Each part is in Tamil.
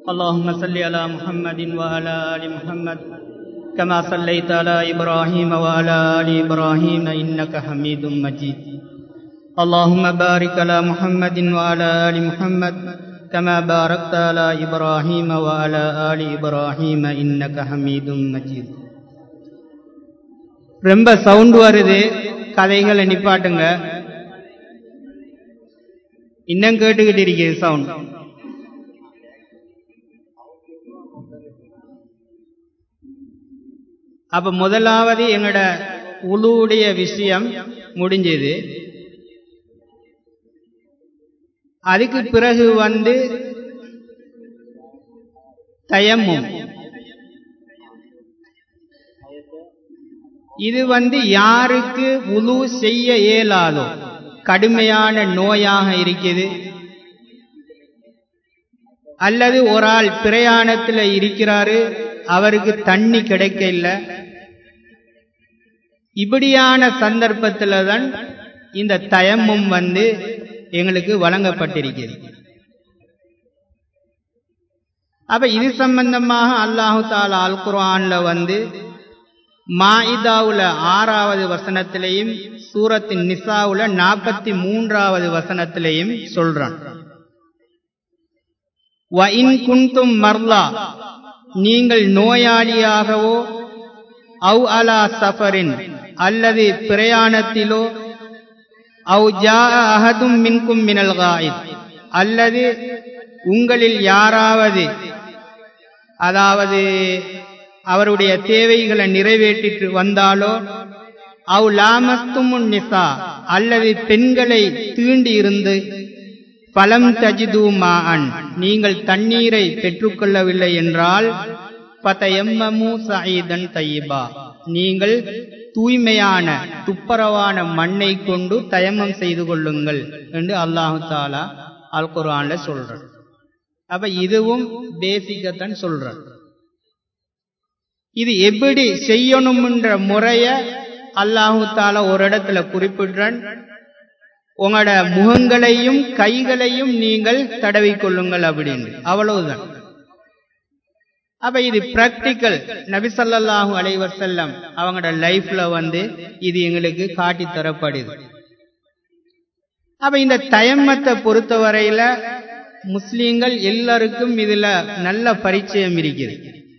اللهم صل على محمد وعلى آل محمد كما صليت على إبراهيم وعلى آل إبراهيم إنك حميد مجيد اللهم بارك على محمد وعلى آل محمد كما باركت على إبراهيم وعلى آل إبراهيم إنك حميد مجيد ரொம்ப சவுண்ட் வருது கதைகளை நிப்பாட்டுங்க இன்னும் கேட்டுக்கிட்டு இருக்குது சவுண்ட் அப்ப முதலாவது எங்களோட உளுவுடைய விஷயம் முடிஞ்சது அதுக்கு பிறகு வந்து தயமும் இது வந்து யாருக்கு உழு செய்ய இயலாதோ கடுமையான நோயாக இருக்குது அல்லது ஒரு ஆள் பிரயாணத்தில் இருக்கிறாரு அவருக்கு தண்ணி கிடைக்க இல்லை இப்படியான சந்தர்ப்பத்தில் தான் இந்த தயமும் வந்து எங்களுக்கு வழங்கப்பட்டிருக்கிறது அப்ப இது சம்பந்தமாக அல்லாஹு தாலா அல் குர்ஆன்ல வந்து மாயிதாவுல ஆறாவது வசனத்திலையும் சூரத்தின் நிசாவுல நாற்பத்தி மூன்றாவது வசனத்திலையும் சொல்றான் குந்தும் மர்லா நீங்கள் நோயாளியாகவோ அவு அலா சஃபரின் அல்லது பிரயாணத்திலோ அவு ஜா அஹதும் மின்கும் மினல் காயித் அல்லது உங்களில் யாராவது அதாவது அவருடைய தேவைகளை நிறைவேற்றிட்டு வந்தாலோ அவ் லாமஸ்துமுன் நிசா அல்லது பெண்களை தீண்டி இருந்து பலம் தஜிதூமான் நீங்கள் தண்ணீரை பெற்றுக்கொள்ளவில்லை என்றால் பதயம்மமு சயீதன் தையபா நீங்கள் தூய்மையான துப்பரவான மண்ணை கொண்டு தயமம் செய்து கொள்ளுங்கள் என்று அல்லாஹு தாலா அல் குரான்ல சொல்ற அப்ப இதுவும் பேசிக்கத்தான் சொல்ற இது எப்படி செய்யணும்ன்ற முறைய அல்லாஹு தாலா ஒரு இடத்துல குறிப்பிடுறான் உங்களோட முகங்களையும் கைகளையும் நீங்கள் தடவி கொள்ளுங்கள் அப்படின்னு அவ்வளவுதான் அப்ப இது பிராக்டிக்கல் நபிசல்லாஹூ அலைவர் செல்லம் அவங்களோட லைஃப்ல வந்து இது எங்களுக்கு காட்டி தரப்படுது அப்ப இந்த தயம்மத்தை பொறுத்தவரையில முஸ்லீம்கள் எல்லாருக்கும் இதுல நல்ல பரிச்சயம் இருக்குது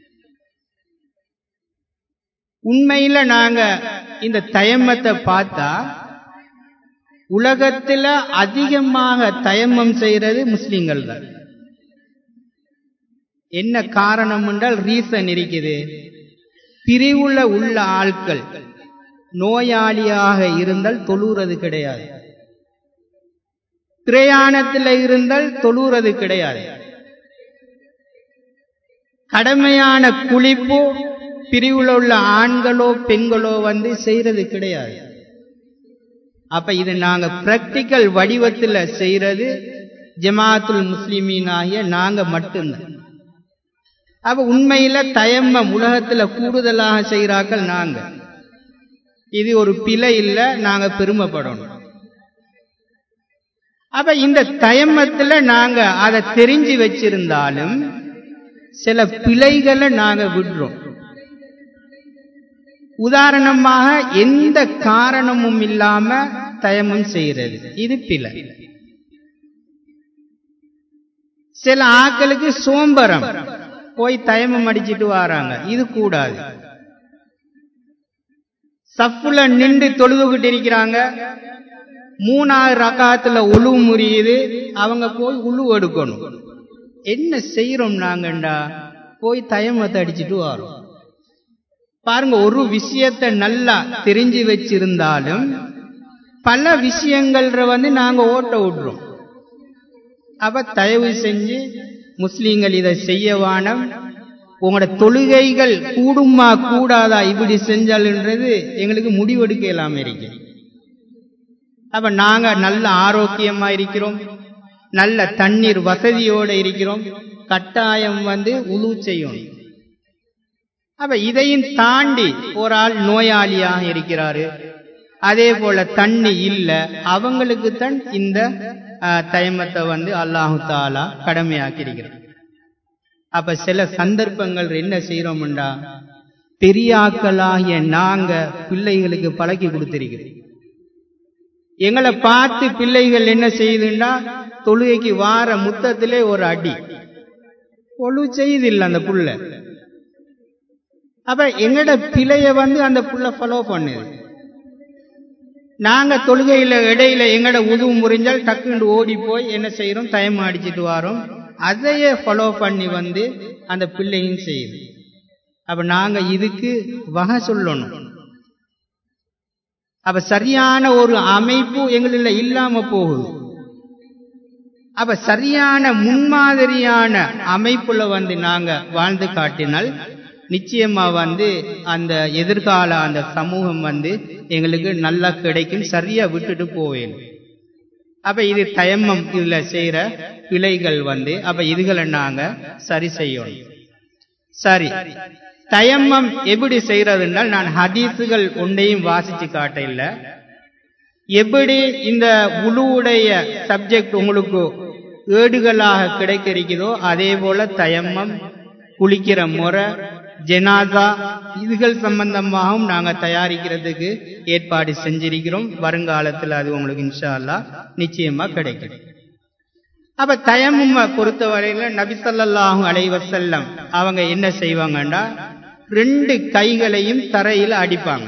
உண்மையில நாங்க இந்த தயம்மத்தை பார்த்தா உலகத்துல அதிகமாக தயம்மம் செய்யறது முஸ்லீம்கள் தான் என்ன காரணம் என்றால் ரீசன் இருக்குது பிரிவுல உள்ள ஆட்கள் நோயாளியாக இருந்தால் தொழுறது கிடையாது பிரயாணத்தில் இருந்தால் தொழுறது கிடையாது கடமையான குளிப்பு பிரிவுல உள்ள ஆண்களோ பெண்களோ வந்து செய்யறது கிடையாது அப்ப இது நாங்க பிராக்டிக்கல் வடிவத்தில் செய்யறது ஜமாத்துல் முஸ்லிமீன் ஆகிய நாங்க மட்டும்தான் அப்ப உண்மையில தயம்மம் உலகத்துல கூடுதலாக செய்கிறார்கள் நாங்க இது ஒரு பிழை இல்ல நாங்க பெருமைப்படணும் அப்ப இந்த தயம்மத்துல நாங்க அதை தெரிஞ்சு வச்சிருந்தாலும் சில பிழைகளை நாங்க விடுறோம் உதாரணமாக எந்த காரணமும் இல்லாம தயமம் செய்யறது இது பிழை சில ஆக்களுக்கு சோம்பரம் போய் தயமம் அடிச்சிட்டு வராங்க இது கூடாது சஃப்புல நின்று தொழுதுகிட்டு இருக்கிறாங்க மூணாவது ரகாத்துல உழு முறியுது அவங்க போய் உழு எடுக்கணும் என்ன செய்யறோம் நாங்கண்டா போய் தயமத்தை அடிச்சிட்டு வரோம் பாருங்க ஒரு விஷயத்தை நல்லா தெரிஞ்சு வச்சிருந்தாலும் பல விஷயங்கள்ற வந்து நாங்க ஓட்ட விடுறோம் அப்ப தயவு செஞ்சு முஸ்லீம்கள் இதை செய்ய வானம் உங்களோட தொழுகைகள் கூடுமா கூடாதா இப்படி செஞ்சால்ன்றது எங்களுக்கு முடிவெடுக்க இல்லாம இருக்கு அப்ப நாங்க நல்ல ஆரோக்கியமா இருக்கிறோம் நல்ல தண்ணீர் வசதியோட இருக்கிறோம் கட்டாயம் வந்து உழு செய்யணும் அப்ப இதையும் தாண்டி ஒரு ஆள் நோயாளியாக இருக்கிறாரு அதே போல தண்ணி இல்ல அவங்களுக்கு தான் இந்த தயமத்தை வந்து அல்லாஹு தாலா கடமையாக்கி இருக்கிறார் அப்ப சில சந்தர்ப்பங்கள் என்ன செய்யறோம்டா பெரியாக்களாகிய நாங்க பிள்ளைகளுக்கு பழக்கி கொடுத்திருக்கிறோம் எங்களை பார்த்து பிள்ளைகள் என்ன செய்யுதுண்டா தொழுகைக்கு வார முத்தத்திலே ஒரு அடி ஒழு செய்தில்லை அந்த புள்ள அப்ப எங்கட பிழைய வந்து அந்த புள்ள ஃபாலோ பண்ணுது நாங்க தொழுகையில இடையில எங்கட உதவு முறிஞ்சால் டக்குண்டு ஓடி போய் என்ன செய்யறோம் தயமா அடிச்சிட்டு வரோம் அதையே ஃபாலோ பண்ணி வந்து அந்த பிள்ளையும் செய்யுது அப்ப நாங்க இதுக்கு வகை சொல்லணும் அப்ப சரியான ஒரு அமைப்பு எங்களில் இல்லாம போகுது அப்ப சரியான முன்மாதிரியான அமைப்புல வந்து நாங்க வாழ்ந்து காட்டினால் நிச்சயமா வந்து அந்த எதிர்கால அந்த சமூகம் வந்து எங்களுக்கு நல்லா கிடைக்கும் சரியா விட்டுட்டு போவேன் அப்ப இது தயம்மம் இதுல செய்யற பிழைகள் வந்து அப்ப இதுகளை நாங்க சரி செய்யணும் சரி தயம்மம் எப்படி செய்யறதுனால் நான் ஹதீஸுகள் ஒன்றையும் வாசிச்சு காட்ட இல்ல எப்படி இந்த உழுவுடைய சப்ஜெக்ட் உங்களுக்கு ஏடுகளாக கிடைக்க இருக்குதோ அதே போல தயம்மம் குளிக்கிற முறை ஜெனாசா இதுகள் சம்பந்தமாகவும் நாங்க தயாரிக்கிறதுக்கு ஏற்பாடு செஞ்சிருக்கிறோம் வருங்காலத்தில் அது உங்களுக்கு இன்ஷா அல்லா நிச்சயமா கிடைக்கும் அப்ப தயமும் பொறுத்தவரையில நபிசல்லாஹும் அலைவசல்லம் அவங்க என்ன செய்வாங்கண்டா ரெண்டு கைகளையும் தரையில அடிப்பாங்க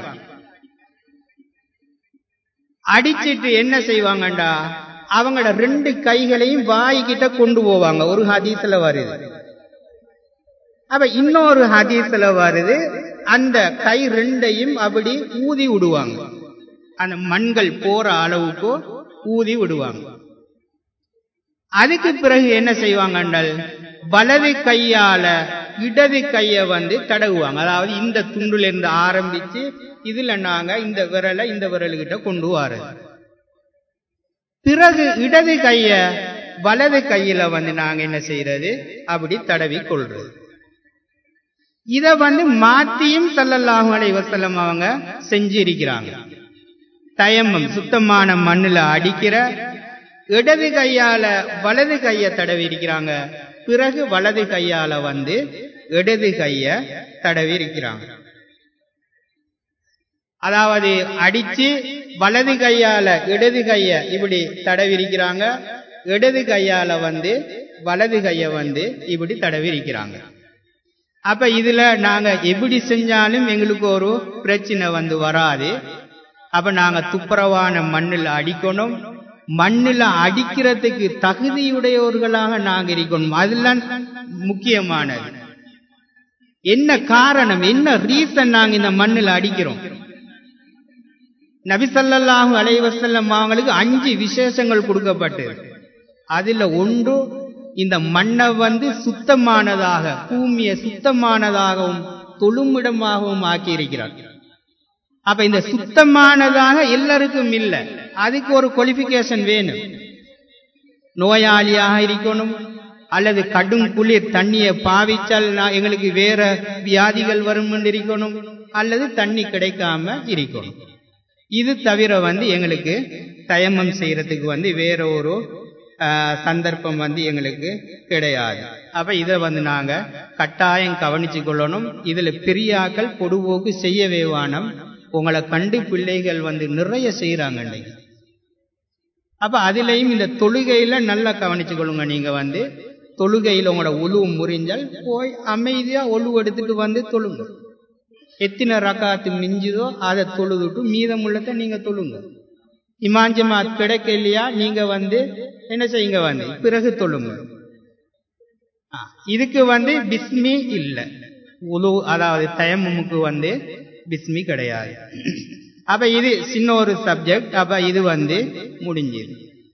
அடிச்சிட்டு என்ன செய்வாங்கண்டா அவங்களோட ரெண்டு கைகளையும் வாய்கிட்ட கொண்டு போவாங்க ஒரு ஹதீஸ்ல வருது அப்ப இன்னொரு ஹதீஸ்ல வருது அந்த கை ரெண்டையும் அப்படி ஊதி விடுவாங்க அந்த மண்கள் போற அளவுக்கு ஊதி விடுவாங்க அதுக்கு பிறகு என்ன செய்வாங்கண்டல் வலது கையால இடது கைய வந்து தடவுவாங்க அதாவது இந்த துண்டுல இருந்து ஆரம்பிச்சு இதுல நாங்க இந்த விரலை இந்த விரலுகிட்ட கொண்டு வாரது பிறகு இடது கைய வலது கையில வந்து நாங்க என்ன செய்யறது அப்படி தடவி கொள்றது இத வந்து மாத்தியும் சல்லல்லாஹு அலைஹி வஸல்லம் அவங்க செஞ்சு இருக்கிறாங்க தயம்மம் சுத்தமான மண்ணுல அடிக்கிற இடது கையால வலது கைய தடவி இருக்கிறாங்க பிறகு வலது கையால வந்து இடது கைய தடவி இருக்கிறாங்க அதாவது அடிச்சு வலது கையால இடது கைய இப்படி தடவி இருக்கிறாங்க இடது கையால வந்து வலது கைய வந்து இப்படி தடவி இருக்கிறாங்க அப்ப இதுல நாங்க எப்படி செஞ்சாலும் எங்களுக்கு ஒரு பிரச்சனை வந்து வராது அப்ப நாங்க துப்புரவான மண்ணில் அடிக்கணும் மண்ணில் அடிக்கிறதுக்கு தகுதியுடையவர்களாக நாங்க இருக்கணும் அதெல்லாம் முக்கியமானது என்ன காரணம் என்ன ரீசன் நாங்க இந்த மண்ணில் அடிக்கிறோம் நபிசல்லாஹு அலைவசல்லம் அவங்களுக்கு அஞ்சு விசேஷங்கள் கொடுக்கப்பட்டு அதுல ஒன்று இந்த மண்ணை வந்து சுத்தமானதாக பூமியை சுத்தமானதாகவும் தொழுமிடமாகவும் ஆக்கி இருக்கிறார் அப்ப இந்த சுத்தமானதாக எல்லாருக்கும் இல்லை அதுக்கு ஒரு குவாலிபிகேஷன் வேணும் நோயாளியாக இருக்கணும் அல்லது கடும் குளிர் தண்ணியை பாவிச்சால் எங்களுக்கு வேற வியாதிகள் வரும் இருக்கணும் அல்லது தண்ணி கிடைக்காம இருக்கணும் இது தவிர வந்து எங்களுக்கு தயமம் செய்யறதுக்கு வந்து வேற ஒரு சந்தர்ப்பம் வந்து எங்களுக்கு கிடையாது அப்ப இதை வந்து நாங்க கட்டாயம் கவனிச்சு கொள்ளணும் இதுல பெரியாக்கள் பொடுபோக்கு செய்யவே வானம் உங்களை கண்டு பிள்ளைகள் வந்து நிறைய செய்யறாங்க அப்ப அதுலயும் இந்த தொழுகையில நல்லா கவனிச்சு கொள்ளுங்க நீங்க வந்து தொழுகையில உங்களோட உழுவு முறிஞ்சால் போய் அமைதியா ஒழுவு எடுத்துட்டு வந்து தொழுங்க எத்தனை ரக்காத்து மிஞ்சுதோ அதை தொழுதுட்டு மீதமுள்ளத்தை நீங்க தொழுங்க இமாஞ்சமாத் கிடைக்கலையா நீங்க வந்து என்ன செய்யுங்க வந்து பிறகு தொழுங்க இதுக்கு வந்து பிஸ்மி இல்ல உழு அதாவது தயமுக்கு வந்து பிஸ்மி கிடையாது அப்ப இது சின்ன ஒரு சப்ஜெக்ட் அப்ப இது வந்து முடிஞ்சது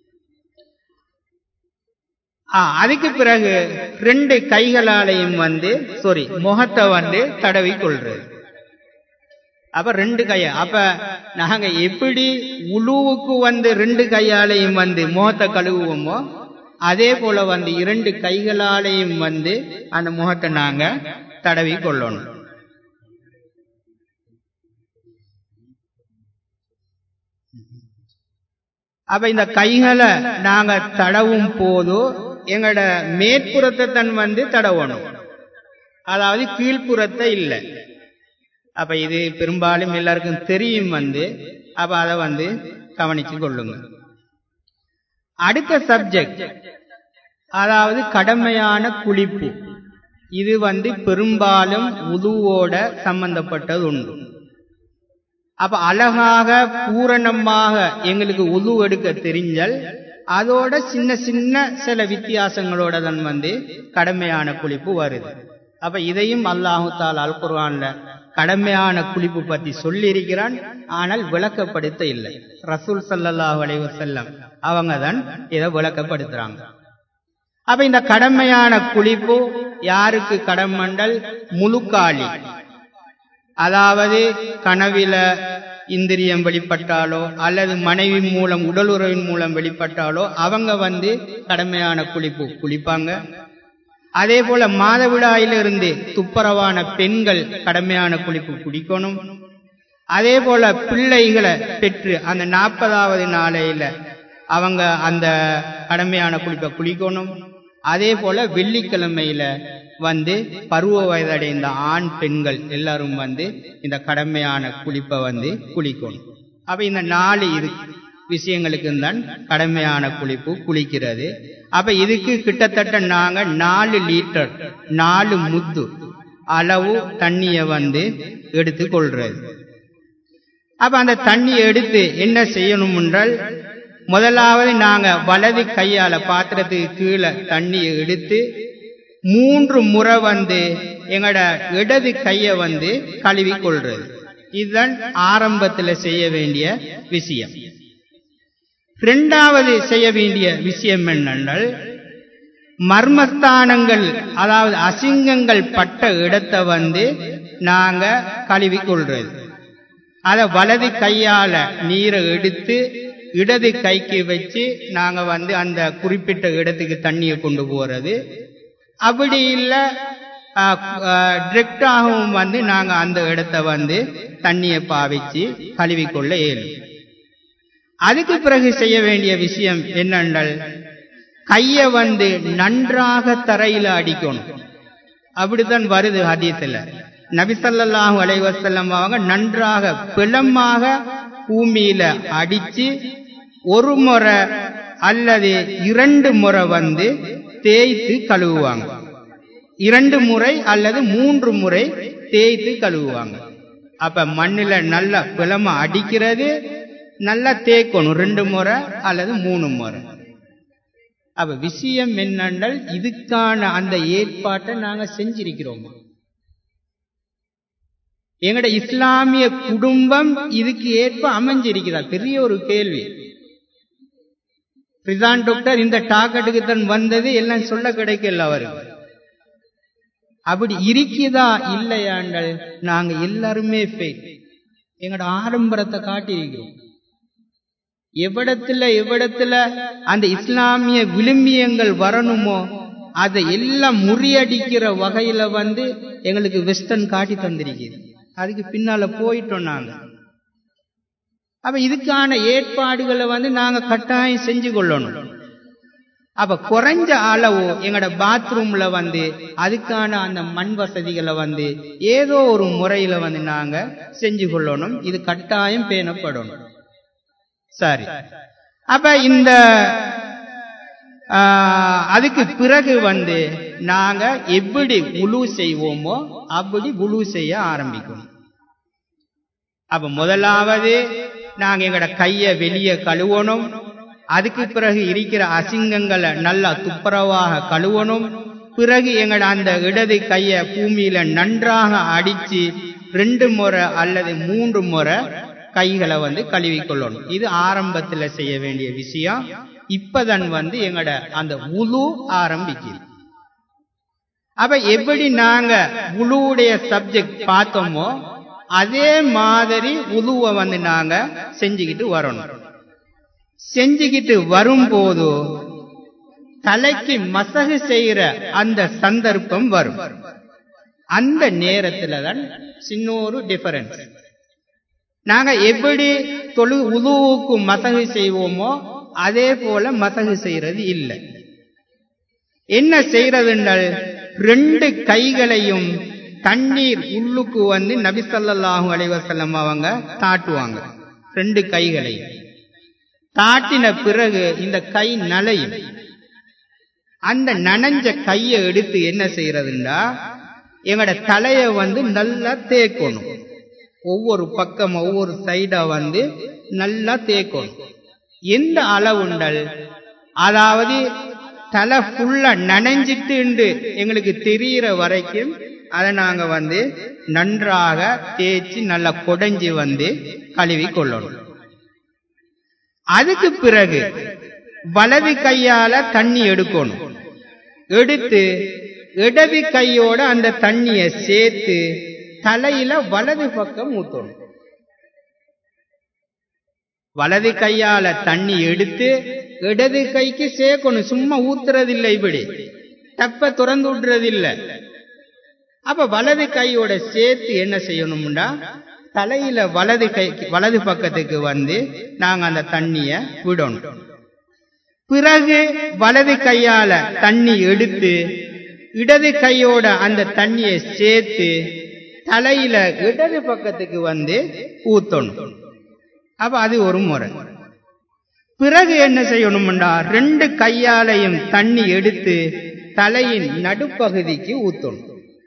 அதுக்கு பிறகு ரெண்டு கைகளாலையும் வந்து சாரி முகத்தை வந்து தடவி கொள்றது அப்ப ரெண்டு கைய அப்ப நாங்க எப்படி உழுவுக்கு வந்து ரெண்டு கையாலையும் வந்து முகத்தை கழுவுவோமோ அதே போல வந்து இரண்டு கைகளாலையும் வந்து அந்த முகத்தை நாங்க தடவி கொள்ளணும் அப்ப இந்த கைகளை நாங்க தடவும் போது எங்களோட மேற்புறத்தை தன் வந்து தடவணும் அதாவது கீழ்ப்புறத்தை இல்லை அப்ப இது பெரும்பாலும் எல்லாருக்கும் தெரியும் வந்து அப்ப அதை வந்து கவனிச்சு கொள்ளுங்க அடுத்த சப்ஜெக்ட் அதாவது கடமையான குளிப்பு இது வந்து பெரும்பாலும் உதுவோட சம்பந்தப்பட்டது உண்டு அப்ப அழகாக பூரணமாக எங்களுக்கு உது எடுக்க தெரிஞ்சல் அதோட சின்ன சின்ன சில வித்தியாசங்களோட தான் வந்து கடமையான குளிப்பு வருது அப்ப இதையும் அல்லாஹு தால் அல் குர்ஆன்ல கடமையான குளிப்பு பத்தி சொல்லி இருக்கிறான் ஆனால் விளக்கப்படுத்த இல்லை ரசூல் சல்லல்லாஹு அலைஹி வஸல்லம் அவங்க தான் இதை விளக்கப்படுத்துறாங்க அப்ப இந்த கடமையான குளிப்பு யாருக்கு கடமண்டல் முழுக்காளி அதாவது கனவில இந்திரியம் வெளிப்பட்டாலோ அல்லது மனைவி மூலம் உடலுறவின் மூலம் வெளிப்பட்டாலோ அவங்க வந்து கடமையான குளிப்பு குளிப்பாங்க அதே போல மாதவிடாயிலிருந்து துப்புரவான பெண்கள் கடமையான குளிப்பு குடிக்கணும் அதே போல பிள்ளைகளை பெற்று அந்த நாற்பதாவது நாளையில அவங்க அந்த கடமையான குளிப்பை குளிக்கணும் அதே போல வெள்ளிக்கிழமையில வந்து பருவ வயதடைந்த ஆண் பெண்கள் எல்லாரும் வந்து இந்த கடமையான குளிப்பை வந்து குளிக்கணும் அப்ப இந்த நாலு இது விஷயங்களுக்கு தான் கடமையான குளிப்பு குளிக்கிறது அப்ப இதுக்கு கிட்டத்தட்ட நாங்க நாலு லிட்டர் நாலு முத்து அளவு தண்ணிய வந்து எடுத்து கொள்றது அப்ப அந்த தண்ணியை எடுத்து என்ன செய்யணும் என்றால் முதலாவது நாங்க வலது கையால பாத்திரத்துக்கு கீழே தண்ணியை எடுத்து மூன்று முறை வந்து எங்கட இடது கைய வந்து கழுவி கொள்றது இதுதான் ஆரம்பத்துல செய்ய வேண்டிய விஷயம் இரண்டாவது செய்ய வேண்டிய விஷயம் என்னென்றால் மர்மஸ்தானங்கள் அதாவது அசிங்கங்கள் பட்ட இடத்தை வந்து நாங்க கழுவி கொள்றது அத வலது கையால நீரை எடுத்து இடது கைக்கு வச்சு நாங்க வந்து அந்த குறிப்பிட்ட இடத்துக்கு தண்ணியை கொண்டு போறது அப்படி இல்லை டிரெக்டாகவும் வந்து நாங்க அந்த இடத்த வந்து தண்ணியை பாவிச்சு கழுவிக்கொள்ள இயலும் அதுக்கு பிறகு செய்ய வேண்டிய விஷயம் என்னென்றால் கைய வந்து நன்றாக தரையில அடிக்கணும் அப்படித்தான் வருது ஹதீஸ்ல நபிசல்லாஹு அலைவசல்லம் அவங்க நன்றாக பிளமாக பூமியில அடிச்சு ஒரு முறை அல்லது இரண்டு முறை வந்து தேய்த்து கழுவுவாங்க இரண்டு முறை அல்லது மூன்று முறை தேய்த்து கழுவுவாங்க அப்ப மண்ணுல நல்லா பிளம அடிக்கிறது நல்லா தேய்க்கணும் ரெண்டு முறை அல்லது மூணு முறை அப்ப விஷயம் என்னென்றால் இதுக்கான அந்த ஏற்பாட்டை நாங்க செஞ்சிருக்கிறோம் எங்கட இஸ்லாமிய குடும்பம் இதுக்கு ஏற்ப அமைஞ்சிருக்கிறா பெரிய ஒரு கேள்வி பிரிதான் டாக்டர் இந்த டாக்கெட்டுக்கு தான் வந்தது எல்லாம் சொல்ல கிடைக்கல அவருக்கு அப்படி இருக்குதா இல்லையாண்டல் நாங்க எல்லாருமே ஃபெயில் எங்கட ஆடம்பரத்தை காட்டியிருக்கிறோம் எவ்விடத்துல எவ்விடத்துல அந்த இஸ்லாமிய விளிம்பியங்கள் வரணுமோ அதை எல்லாம் முறியடிக்கிற வகையில வந்து எங்களுக்கு வெஸ்டர்ன் காட்டி தந்திருக்கிறது அதுக்கு பின்னால போயிட்டோம் நாங்க அப்ப இதுக்கான ஏற்பாடுகளை வந்து நாங்க கட்டாயம் செஞ்சு கொள்ளணும் அப்ப குறைஞ்ச அளவு எங்கட பாத்ரூம்ல வந்து அதுக்கான அந்த மண் வசதிகளை வந்து ஏதோ ஒரு முறையில வந்து நாங்க செஞ்சு கொள்ளணும் இது கட்டாயம் பேணப்படணும் சரி அப்ப இந்த அதுக்கு பிறகு வந்து நாங்க எப்படி உழு செய்வோமோ அப்படி உழு செய்ய ஆரம்பிக்கணும் அப்ப முதலாவது நாங்க எங்கட கைய வெளியே கழுவணும் அதுக்கு பிறகு இருக்கிற அசிங்கங்களை நல்லா துப்புரவாக கழுவணும் பிறகு எங்கட அந்த இடது கைய பூமியில நன்றாக அடிச்சு ரெண்டு முறை அல்லது மூன்று முறை கைகளை வந்து கழுவி கொள்ளணும் இது ஆரம்பத்துல செய்ய வேண்டிய விஷயம் இப்பதான் வந்து எங்கட அந்த உழு ஆரம்பிக்குது அப்ப எப்படி நாங்க உழுவுடைய சப்ஜெக்ட் பார்த்தோமோ அதே மாதிரி உழுவ வந்து நாங்க செஞ்சுக்கிட்டு வரணும் செஞ்சுக்கிட்டு வரும்போது தலைக்கு மசகு செய்யற அந்த சந்தர்ப்பம் வரும் அந்த நேரத்துல தான் சின்னொரு டிஃபரன்ஸ் நாங்க எப்படி தொழு உதுவுக்கு மசகு செய்வோமோ அதே போல மசகு செய்யறது இல்லை என்ன செய்யறதுண்டல் ரெண்டு கைகளையும் தண்ணீர் உள்ளுக்கு வந்து நபி ஸல்லல்லாஹு அலைஹி வஸல்லம் அவங்க தாட்டுவாங்க ரெண்டு கைகளையும் தாட்டின பிறகு இந்த கை நலையும் அந்த நனைஞ்ச கையை எடுத்து என்ன செய்யறதுண்டா எங்கட தலைய வந்து நல்லா தேய்க்கணும் ஒவ்வொரு பக்கம் ஒவ்வொரு சைடா வந்து நல்லா தேய்க்கணும் எந்த அளவுண்டல் அதாவது தலை ஃபுல்லா நனைஞ்சிட்டு எங்களுக்கு தெரிகிற வரைக்கும் அதை நாங்க வந்து நன்றாக தேய்ச்சி நல்லா கொடைஞ்சி வந்து கழுவி கொள்ளணும் அதுக்கு பிறகு வலது கையால தண்ணி எடுக்கணும் எடுத்து இடது கையோட அந்த தண்ணிய சேர்த்து தலையில வலது பக்கம் ஊத்தணும் வலது கையால தண்ணி எடுத்து இடது கைக்கு சேர்க்கணும் சும்மா ஊத்துறதில்லை இப்படி தப்ப திறந்து விடுறதில்ல அப்ப வலது கையோட சேர்த்து என்ன செய்யணும்டா தலையில வலது கை வலது பக்கத்துக்கு வந்து நாங்க அந்த தண்ணிய விடணும் பிறகு வலது கையால தண்ணி எடுத்து இடது கையோட அந்த தண்ணியை சேர்த்து தலையில இடது பக்கத்துக்கு வந்து ஊத்தணும் அப்ப அது ஒரு முறை பிறகு என்ன செய்யணும்டா ரெண்டு கையாலையும் தண்ணி எடுத்து தலையின் நடுப்பகுதிக்கு ஊத்தணும்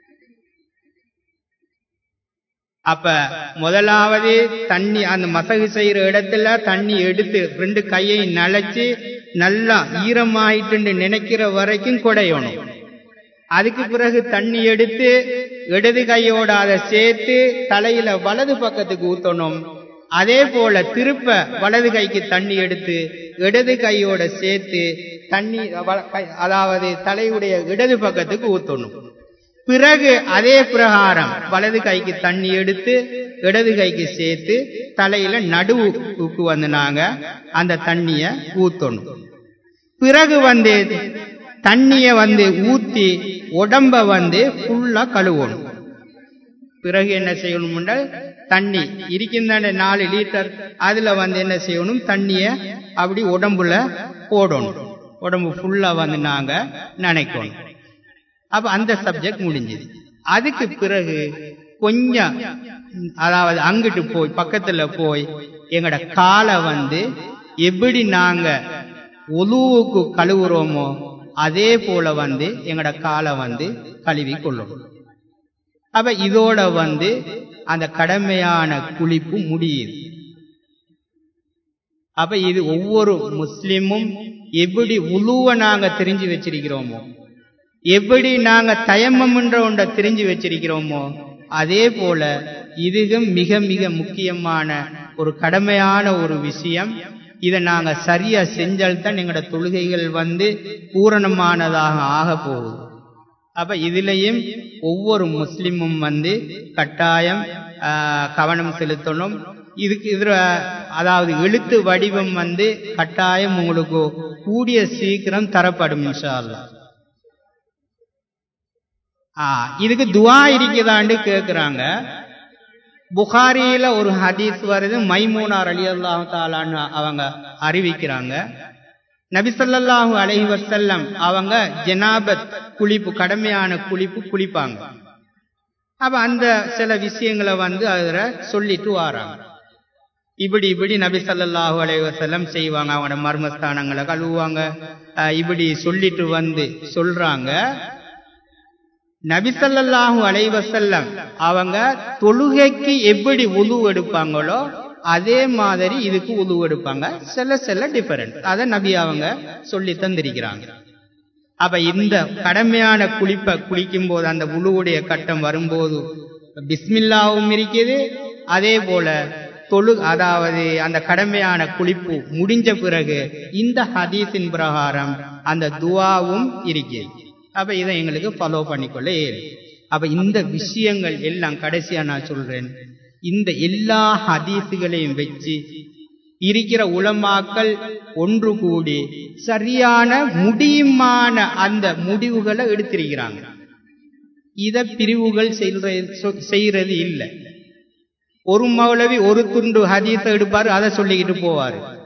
அப்ப முதலாவது தண்ணி அந்த மசகு செய்யற இடத்துல தண்ணி எடுத்து ரெண்டு கையை நனைச்சு நல்லா ஈரமாயிட்டு நினைக்கிற வரைக்கும் குடையணும் அதுக்கு பிறகு தண்ணி எடுத்து இடது கையோட அதை சேர்த்து தலையில வலது பக்கத்துக்கு ஊத்தணும் அதே போல திருப்ப வலது கைக்கு தண்ணி எடுத்து இடது கையோட சேர்த்து தண்ணி அதாவது தலையுடைய இடது பக்கத்துக்கு ஊத்தணும் பிறகு அதே பிரகாரம் வலது கைக்கு தண்ணி எடுத்து இடது கைக்கு சேர்த்து தலையில நடுவுக்கு வந்து நாங்க அந்த தண்ணிய ஊத்தணும் பிறகு வந்து தண்ணிய வந்து ஊத்தி உடம்ப வந்து ஃபுல்லா கழுவணும் பிறகு என்ன செய்யணும் தண்ணி இருக்கின்ற நாலு லிட்டர் அதுல வந்து என்ன செய்யணும் தண்ணிய அப்படி உடம்புல போடணும் உடம்பு ஃபுல்லா வந்து நாங்க நினைக்கணும் அப்ப அந்த சப்ஜெக்ட் முடிஞ்சது அதுக்கு பிறகு கொஞ்சம் அதாவது அங்கிட்டு போய் பக்கத்துல போய் எங்கட காலை வந்து எப்படி நாங்க ஒலுவுக்கு கழுவுறோமோ அதே போல வந்து எங்கட காலை வந்து கழுவி கொள்ளணும் அப்ப இதோட வந்து அந்த கடமையான குளிப்பு முடியுது அப்ப இது ஒவ்வொரு முஸ்லிமும் எப்படி உழுவ நாங்க தெரிஞ்சு வச்சிருக்கிறோமோ எப்படி நாங்க தயமம்ன்ற ஒன்றை தெரிஞ்சு வச்சிருக்கிறோமோ அதே போல இதுவும் மிக மிக முக்கியமான ஒரு கடமையான ஒரு விஷயம் இதை நாங்க சரியா செஞ்சால்தான் எங்களோட தொழுகைகள் வந்து பூரணமானதாக ஆக போகுது அப்ப இதுலயும் ஒவ்வொரு முஸ்லிமும் வந்து கட்டாயம் கவனம் செலுத்தணும் இதுக்கு இதுல அதாவது எழுத்து வடிவம் வந்து கட்டாயம் உங்களுக்கு கூடிய சீக்கிரம் தரப்படும் இன்ஷா அல்லாஹ் இதுக்கு துவா இருக்குதான்னு கேக்குறாங்க புகாரியில ஒரு ஹதீஸ் வருது மைமூனார் அலி அல்லாஹு தாலான்னு அவங்க அறிவிக்கிறாங்க நபிசல்லாஹு அலஹி வசல்லம் அவங்க ஜனாபத் குளிப்பு கடமையான குளிப்பு குளிப்பாங்க அப்ப அந்த சில விஷயங்களை வந்து அதுல சொல்லிட்டு வாராங்க இப்படி இப்படி நபி சல்லாஹூ அலைஹி வசல்லம் செய்வாங்க அவங்களோட மர்மஸ்தானங்களை கழுவுவாங்க இப்படி சொல்லிட்டு வந்து சொல்றாங்க நபிசல்லாஹு அலைவசல்லம் அவங்க தொழுகைக்கு எப்படி உது எடுப்பாங்களோ அதே மாதிரி இதுக்கு உது எடுப்பாங்க சில சில டிஃபரெண்ட் அதை நபி அவங்க சொல்லி தந்திருக்கிறாங்க அப்ப இந்த கடமையான குளிப்பை குளிக்கும் போது அந்த உழுவுடைய கட்டம் வரும்போது பிஸ்மில்லாவும் இருக்குது அதே போல தொழு அதாவது அந்த கடமையான குளிப்பு முடிஞ்ச பிறகு இந்த ஹதீஸின் பிரகாரம் அந்த துவாவும் இருக்கிறது அப்ப இதை எங்களுக்கு ஃபாலோ பண்ணிக்கொள்ள இயலும் அப்ப இந்த விஷயங்கள் எல்லாம் கடைசியா நான் சொல்றேன் இந்த எல்லா ஹதீஸுகளையும் வச்சு இருக்கிற உளமாக்கள் ஒன்று கூடி சரியான முடியுமான அந்த முடிவுகளை எடுத்திருக்கிறாங்க இத பிரிவுகள் செய்யறது இல்லை ஒரு மௌலவி ஒரு துண்டு ஹதீஸை எடுப்பாரு அதை சொல்லிக்கிட்டு போவாரு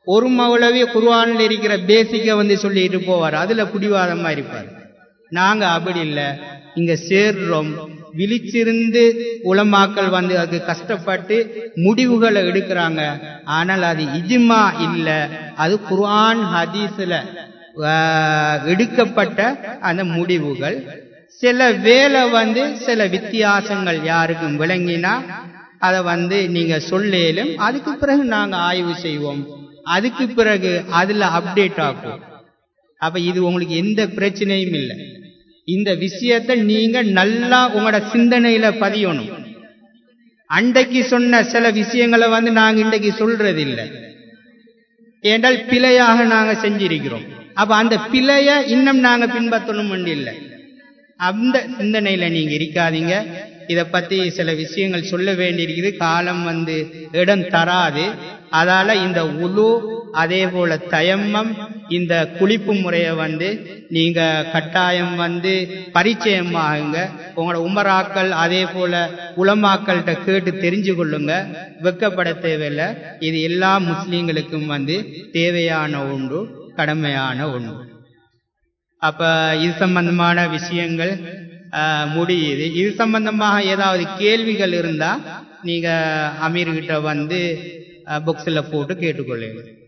ஒரு மௌலவி குர்ஆன்ல இருக்கிற பேசிக்க வந்து சொல்லிட்டு போவார் அதுல பிடிவாதமா இருப்பார் நாங்க அப்படி இல்லை இங்க சேர்றோம் விழிச்சிருந்து உலமாக்கள் வந்து அதுக்கு கஷ்டப்பட்டு முடிவுகளை எடுக்கிறாங்க ஆனால் அது இஜ்மா இல்ல அது குர்ஆன் ஹதீஸ்ல ஆஹ், எடுக்கப்பட்ட அந்த முடிவுகள் சில வேலை வந்து சில வித்தியாசங்கள் யாருக்கும் விளங்கினா அதை வந்து நீங்க சொல்லேலும் அதுக்கு பிறகு நாங்க ஆய்வு செய்வோம் அதுக்கு பிறகு அதுல அப்டேட் ஆகும் அப்ப இது உங்களுக்கு எந்த பிரச்சனையும் இல்லை இந்த விஷயத்தை நீங்க நல்லா உங்களோட சிந்தனையில பதியணும் அன்றைக்கு சொன்ன சில விஷயங்களை வந்து நாங்க இன்றைக்கு சொல்றது இல்லை ஏண்டால் பிழையாக நாங்க செஞ்சிருக்கிறோம் அப்ப அந்த பிழைய இன்னும் நாங்க பின்பற்றணும் இல்லை அந்த சிந்தனையில நீங்க இருக்காதீங்க இத பத்தி சில விஷயங்கள் சொல்ல வேண்டியிருக்குது காலம் வந்து இடம் தராது அதால இந்த உலு அதே போல தயம்மம் இந்த குளிப்பு முறையை வந்து நீங்க கட்டாயம் வந்து பரிச்சயமாகுங்க உங்களோட உமராக்கள் அதே போல உலமாக்கள்கிட்ட கேட்டு தெரிஞ்சு கொள்ளுங்க வெக்கப்பட தேவையில்லை இது எல்லா முஸ்லீம்களுக்கும் வந்து தேவையான ஒன்று கடமையான ஒன்று அப்ப இது சம்பந்தமான விஷயங்கள் ஆஹ், முடியுது இது சம்பந்தமாக ஏதாவது கேள்விகள் இருந்தா நீங்க அமீர்கிட்ட வந்து புக்ஸ்ல போட்டு கேட்டுக்கொள்ளுங்க